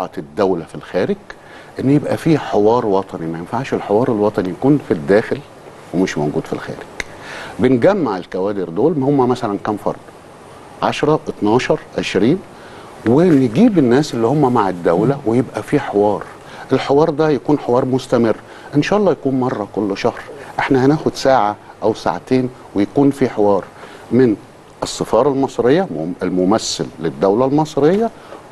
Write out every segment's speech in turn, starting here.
طاعه الدوله في الخارج ان يبقى في حوار وطني ما ينفعش الحوار الوطني يكون في الداخل ومش موجود في الخارج بنجمع الكوادر دول هم مثلا كام فرد 10 12 20 ونجيب الناس اللي هم مع الدوله ويبقى في حوار الحوار ده يكون حوار مستمر ان شاء الله يكون مره كل شهر احنا هناخد ساعه او ساعتين ويكون في حوار من السفاره المصريه مم- الممثل للدوله المصريه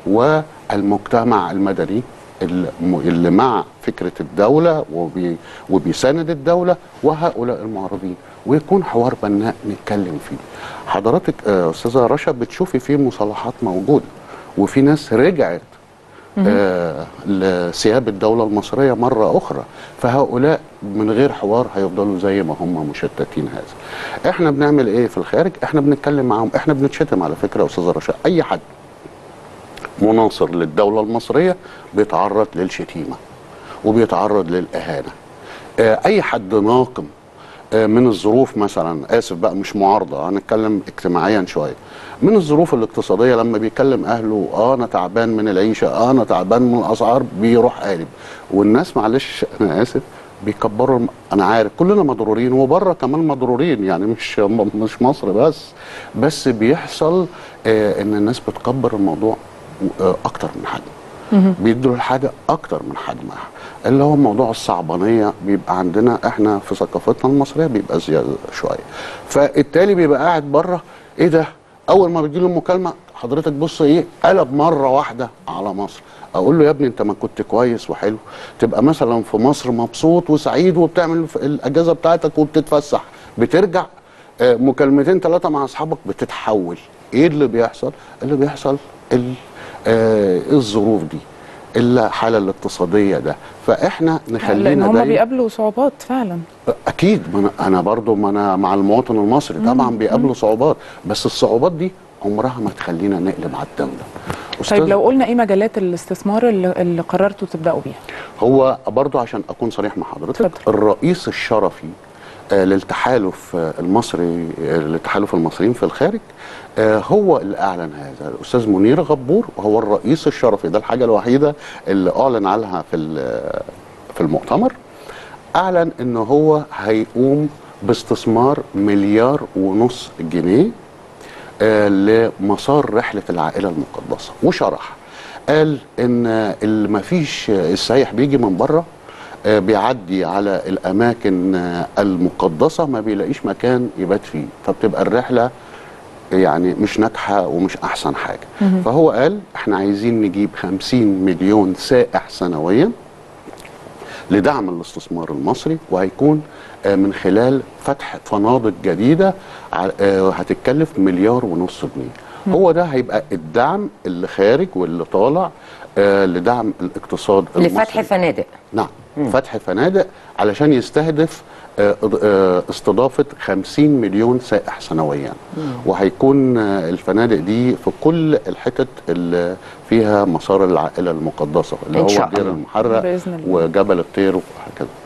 والمجتمع المدني الم- اللي مع فكره الدوله وبي وبيساند الدوله وهؤلاء المعارضين ويكون حوار بناء نتكلم فيه. حضرتك آه، استاذه رشا بتشوفي فيه مصطلحات موجوده وفي ناس رجعت آه لثياب الدولة المصرية مرة أخرى فهؤلاء من غير حوار هيفضلوا زي ما هم مشتتين هذا احنا بنعمل ايه في الخارج احنا بنتكلم معاهم احنا بنتشتم على فكرة يا أستاذة رشا أي حد مناصر للدولة المصرية بيتعرض للشتيمة وبيتعرض للإهانة آه، أي حد ناقم آه، من الظروف مثلا اسف بقى مش معارضه هنتكلم اجتماعيا شويه من الظروف الاقتصاديه لما بيكلم اهله اه انا تعبان من العيشه اه انا تعبان من الاسعار بيروح قالب والناس معلش انا اسف بيكبروا الم- انا عارف كلنا مضرورين وبره كمان مضرورين يعني مش م- مش مصر بس بس بيحصل آه ان الناس بتكبر الموضوع آه اكتر من حجمه بيدوا الحاجه اكتر من حجمها اللي هو موضوع الصعبانيه بيبقى عندنا احنا في ثقافتنا المصريه بيبقى زياده شويه فالتالي بيبقى قاعد بره ايه ده اول ما بتجيله المكالمه حضرتك بص ايه قلب مره واحده على مصر اقول له يا ابني انت ما كنت كويس وحلو تبقى مثلا في مصر مبسوط وسعيد وبتعمل ف- الاجازه بتاعتك وبتتفسح بترجع آه، مكالمتين ثلاثه مع اصحابك بتتحول ايه اللي بيحصل اللي بيحصل ال- آه، الظروف دي الحاله الاقتصاديه ده فاحنا لان نخلينا هم دايما بيقابلوا صعوبات فعلا اكيد ما أنا- انا برضو ما انا مع المواطن المصري طبعا بيقابله صعوبات بس الصعوبات دي عمرها ما تخلينا نقلب على الدوله طيب أستاذ- لو قلنا ايه مجالات الاستثمار اللي, اللي قررتوا تبداوا بيها هو برضو عشان اكون صريح مع حضرتك اتفضل. الرئيس الشرفي آه، للتحالف آه، المصري آه، للتحالف المصريين في الخارج آه، هو اللي اعلن هذا الاستاذ منير غبور وهو الرئيس الشرفي ده الحاجه الوحيده اللي اعلن عنها في ال- في المؤتمر اعلن ان هو هيقوم باستثمار مليار ونص جنيه آه، لمسار رحله العائله المقدسه وشرح قال ان ما فيش السايح بيجي من بره آه، بيعدي على الاماكن آه، المقدسه ما بيلاقيش مكان يبات فيه فبتبقى الرحله يعني مش ناجحه ومش احسن حاجه فهو قال احنا عايزين نجيب 50 مليون سائح سنويا لدعم الاستثمار المصري وهيكون آه، من خلال فتح فنادق جديده ع- آه، هتتكلف مليار ونص جنيه هو ده هيبقى الدعم اللي خارج واللي طالع آه، لدعم الاقتصاد لفتح المصري. فنادق نعم فتح فنادق علشان يستهدف آه، آه، استضافة 50 مليون سائح سنويا وهيكون آه، الفنادق دي في كل الحتت اللي فيها مسار العائلة المقدسة اللي إن هو شاء دير الله. المحرق بإذن الله. وجبل الطير وهكذا